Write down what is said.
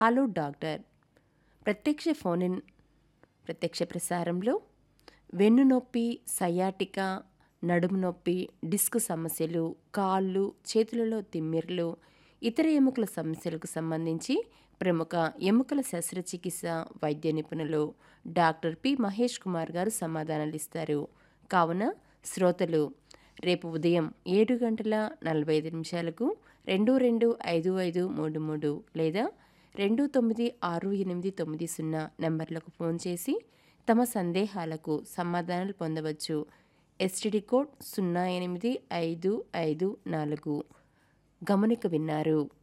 hello doctor ప్రత్యక్ష phone in ప్రత్యక్ష ప్రసారంలో వెన్ను నొప్పి సయాటికా నడుము నొప్పి డిస్క్ సమస్యలు కాళ్ళు చేతులలో తిమ్మిర్లు ఇతర ఎముకల సమస్యలకు సంబంధించి ప్రముఖ ఎముకల శస్త్రచికిత్స వైద్య నిపుణులు డాక్టర్ పి మహేష్ కుమార్ గారు సమాధానాలు ఇస్తారు కావున శ్రోతలు రేపు ఉదయం ఏడు గంటల నలభై ఐదు నిమిషాలకు రెండు రెండు ఐదు ఐదు మూడు మూడు లేదా రెండు తొమ్మిది ఆరు ఎనిమిది తొమ్మిది సున్నా నెంబర్లకు ఫోన్ చేసి తమ సందేహాలకు సమాధానాలు పొందవచ్చు ఎస్టిడి కోడ్ సున్నా ఎనిమిది ఐదు ఐదు నాలుగు గమనిక విన్నారు